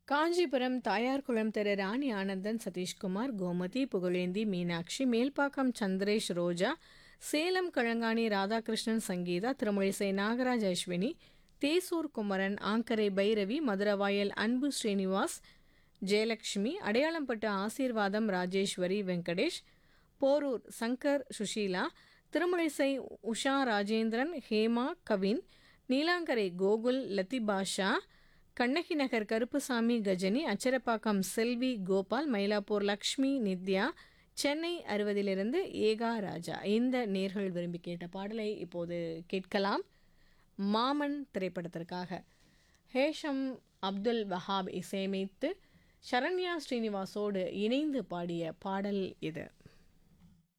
காஞ்சிபுரம் தாயார்குளம் திரு ராணி ஆனந்தன் சதீஷ்குமார் கோமதி புகழேந்தி மீனாட்சி மேல்பாக்கம் சந்திரேஷ் ரோஜா சேலம் கழங்காணி ராதாகிருஷ்ணன் சங்கீதா திருமழிசை நாகராஜ் அஸ்வினி தேசூர் குமரன் ஆங்கரை பைரவி மதுரவாயல் அன்பு ஸ்ரீனிவாஸ் ஜெயலக்ஷ்மி அடையாளம்பட்டு ஆசீர்வாதம் ராஜேஸ்வரி வெங்கடேஷ் போரூர் சங்கர் சுஷீலா திருமழிசை உஷா ராஜேந்திரன் ஹேமா கவின் நீலாங்கரை கோகுல் லத்திபாஷா கண்ணகி நகர் கருப்புசாமி கஜனி அச்சரப்பாக்கம் செல்வி கோபால் மயிலாப்பூர் லக்ஷ்மி நித்யா சென்னை அறுபதிலிருந்து ஏகா ராஜா இந்த நேர்கள் விரும்பி கேட்ட பாடலை இப்போது கேட்கலாம் மாமன் திரைப்படத்திற்காக ஹேஷம் அப்துல் வஹாப் இசையமைத்து சரண்யா ஸ்ரீனிவாசோடு இணைந்து பாடிய பாடல் இது